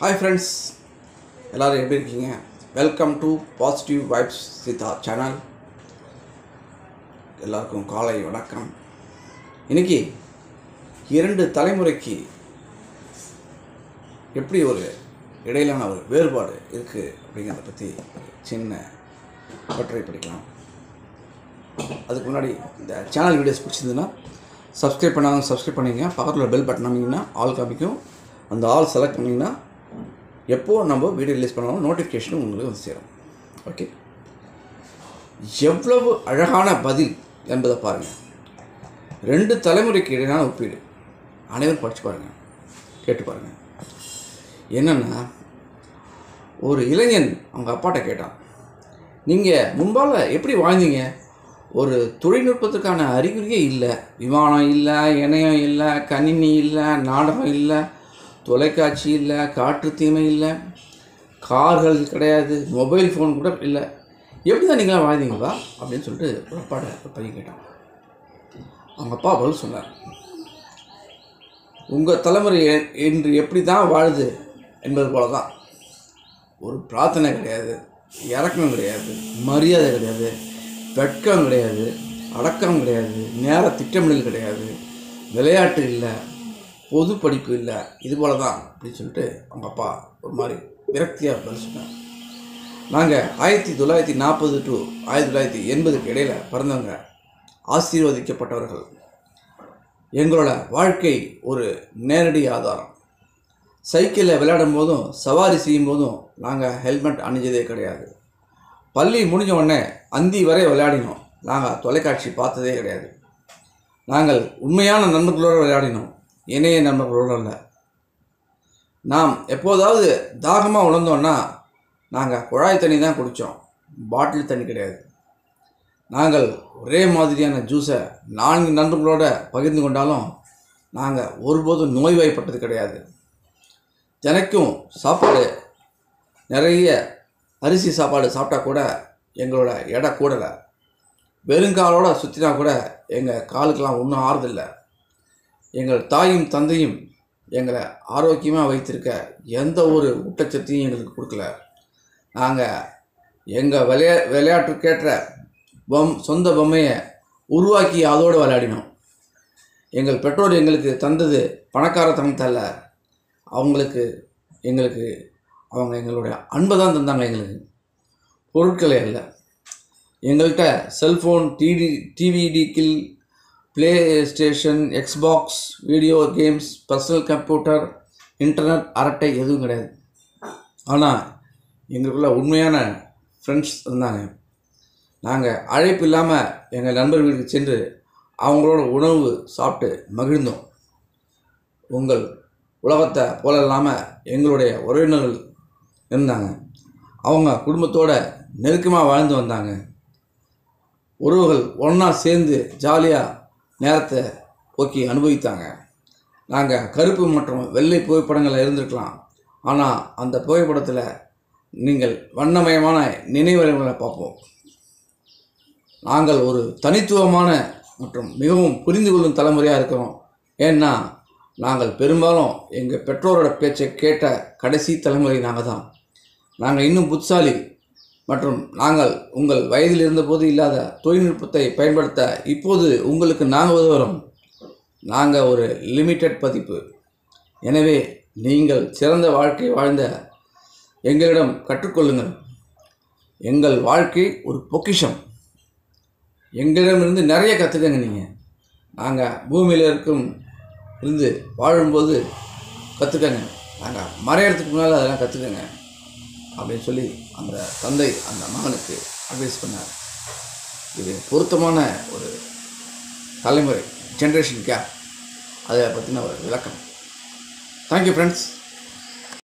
hi friends எல்லோரும் எப்படி இருக்கீங்க welcome to positive vibes Siddha channel எல்லாருக்கும் காலை வணக்கம் இன்னைக்கு இரண்டு தலைமுறைக்கு எப்படி ஒரு இடையிலான ஒரு வேறுபாடு இருக்குது அப்படிங்கிறத பற்றி சின்ன கட்டுரை படிக்கலாம் அதுக்கு முன்னாடி இந்த சேனல் வீடியோஸ் பிடிச்சிருந்ததுன்னா சப்ஸ்கிரைப் பண்ணாங்க சப்ஸ்கிரைப் பண்ணிங்க பக்கத்தில் பெல் பட்டன் அமைங்கன்னா ஆல் காமிக்கும் அந்த ஆல் செலக்ட் பண்ணிங்கன்னா எப்போ நம்ம வீடியோ ரிலீஸ் பண்ணாலும் நோட்டிஃபிகேஷனும் உங்களுக்கு வந்து சேரும் ஓகே எவ்வளவு அழகான பதில் என்பதை பாருங்கள் ரெண்டு தலைமுறைக்கு இடையிலான ஒப்பீடு அனைவரும் படித்து பாருங்கள் கேட்டு பாருங்கள் என்னென்னா ஒரு இளைஞன் அவங்க அப்பாட்ட கேட்டான் நீங்கள் முன்பால் எப்படி வாழ்ந்தீங்க ஒரு தொழில்நுட்பத்துக்கான அறிகுறியே இல்லை விமானம் இல்லை இணையம் இல்லை கணினி இல்லை நாடகம் இல்லை தொலைக்காட்சி இல்லை காற்று தீமை இல்லை கார்கள் கிடையாது மொபைல் ஃபோன் கூட இல்லை எப்படி தான் நீங்களாம் வாழ்ந்தீங்களா அப்படின்னு சொல்லிட்டு ஒரு அப்பாட்ட ஒரு பையன் கேட்டான் அவங்க அப்பா பதில் சொன்னார் உங்கள் தலைமுறை எ- இன்று எப்படி தான் வாழுது என்பது போல தான் ஒரு பிரார்த்தனை கிடையாது இறக்கம் கிடையாது மரியாதை கிடையாது வெட்கம் கிடையாது அடக்கம் கிடையாது நேர திட்டமிடல் கிடையாது விளையாட்டு இல்லை பொது படிப்பு இல்லை இது போல தான் அப்படின்னு சொல்லிட்டு அவங்க அப்பா ஒரு மாதிரி விரக்தியாக பதில் சொன்னார் நாங்கள் ஆயிரத்தி தொள்ளாயிரத்தி நாற்பது டு ஆயிரத்தி தொள்ளாயிரத்தி எண்பதுக்கு இடையில் பிறந்தவங்க ஆசீர்வதிக்கப்பட்டவர்கள் எங்களோட வாழ்க்கை ஒரு நேரடி ஆதாரம் சைக்கிளில் விளையாடும் போதும் சவாரி செய்யும் போதும் நாங்கள் ஹெல்மெட் அணிஞ்சதே கிடையாது பள்ளி முடிஞ்ச உடனே அந்தி வரை விளையாடினோம் நாங்கள் தொலைக்காட்சி பார்த்ததே கிடையாது நாங்கள் உண்மையான நண்பர்களோடு விளையாடினோம் இணைய நண்பர்களோடு அல்ல நாம் எப்போதாவது தாகமாக உணர்ந்தோன்னா நாங்கள் குழாய் தண்ணி தான் குடித்தோம் பாட்டில் தண்ணி கிடையாது நாங்கள் ஒரே மாதிரியான ஜூஸை நான்கு நண்பர்களோட பகிர்ந்து கொண்டாலும் நாங்கள் ஒருபோதும் நோய்வாய்ப்பட்டது கிடையாது தினைக்கும் சாப்பாடு நிறைய அரிசி சாப்பாடு சாப்பிட்டா கூட எங்களோட எடை கூடலை வெறுங்காலோட சுற்றினா கூட எங்கள் காலுக்கெல்லாம் ஒன்றும் ஆறுதில்லை எங்கள் தாயும் தந்தையும் எங்களை ஆரோக்கியமாக வைத்திருக்க எந்த ஒரு ஊட்டச்சத்தையும் எங்களுக்கு கொடுக்கல நாங்கள் எங்கள் விளையா விளையாட்டுக்கேற்ற பொம் சொந்த பொம்மையை உருவாக்கி அதோடு விளையாடினோம் எங்கள் பெற்றோர் எங்களுக்கு தந்தது பணக்காரத்தனம் தரல அவங்களுக்கு எங்களுக்கு அவங்க எங்களுடைய அன்பை தான் தந்தாங்க எங்களுக்கு பொருட்களே அல்ல எங்கள்கிட்ட செல்ஃபோன் டிடி டிவிடி கில் PlayStation Xbox video games personal computer internet அரட்டை எதுவும் கிடையாது ஆனால் எங்களுக்குள்ள உண்மையான ஃப்ரெண்ட்ஸ் இருந்தாங்க நாங்கள் அழைப்பு இல்லாமல் எங்கள் நண்பர் வீட்டுக்கு சென்று அவங்களோட உணவு சாப்பிட்டு மகிழ்ந்தோம் உங்கள் உலகத்தை போல இல்லாமல் எங்களுடைய உறவினர்கள் இருந்தாங்க அவங்க குடும்பத்தோட நெருக்கமாக வாழ்ந்து வந்தாங்க உறவுகள் ஒன்றா சேர்ந்து ஜாலியாக நேரத்தை போக்கி அனுபவித்தாங்க நாங்கள் கருப்பு மற்றும் வெள்ளை புகைப்படங்களில் இருந்திருக்கலாம் ஆனால் அந்த புகைப்படத்தில் நீங்கள் வண்ணமயமான நினைவுகளை பார்ப்போம் நாங்கள் ஒரு தனித்துவமான மற்றும் மிகவும் புரிந்து கொள்ளும் தலைமுறையாக இருக்கிறோம் ஏன்னா நாங்கள் பெரும்பாலும் எங்கள் பெற்றோரோட பேச்சை கேட்ட கடைசி தலைமுறை நாங்கள் தான் நாங்கள் இன்னும் புத்திசாலி மற்றும் நாங்கள் உங்கள் வயதில் இருந்தபோது இல்லாத தொழில்நுட்பத்தை பயன்படுத்த இப்போது உங்களுக்கு நாங்கள் உதவுகிறோம் நாங்கள் ஒரு லிமிட்டெட் பதிப்பு எனவே நீங்கள் சிறந்த வாழ்க்கை வாழ்ந்த எங்களிடம் கற்றுக்கொள்ளுங்கள் எங்கள் வாழ்க்கை ஒரு பொக்கிஷம் எங்களிடமிருந்து நிறைய கற்றுக்கங்க நீங்கள் நாங்கள் பூமியில் இருக்கும் இருந்து வாழும்போது கற்றுக்கங்க நாங்கள் மறையறதுக்கு முன்னால் அதெல்லாம் கற்றுக்கங்க அப்படின்னு சொல்லி அந்த தந்தை அந்த மகனுக்கு அட்வைஸ் பண்ணார் இது பொருத்தமான ஒரு தலைமுறை ஜென்ரேஷன் கேப் அதை பற்றின ஒரு விளக்கம் தேங்க்யூ ஃப்ரெண்ட்ஸ்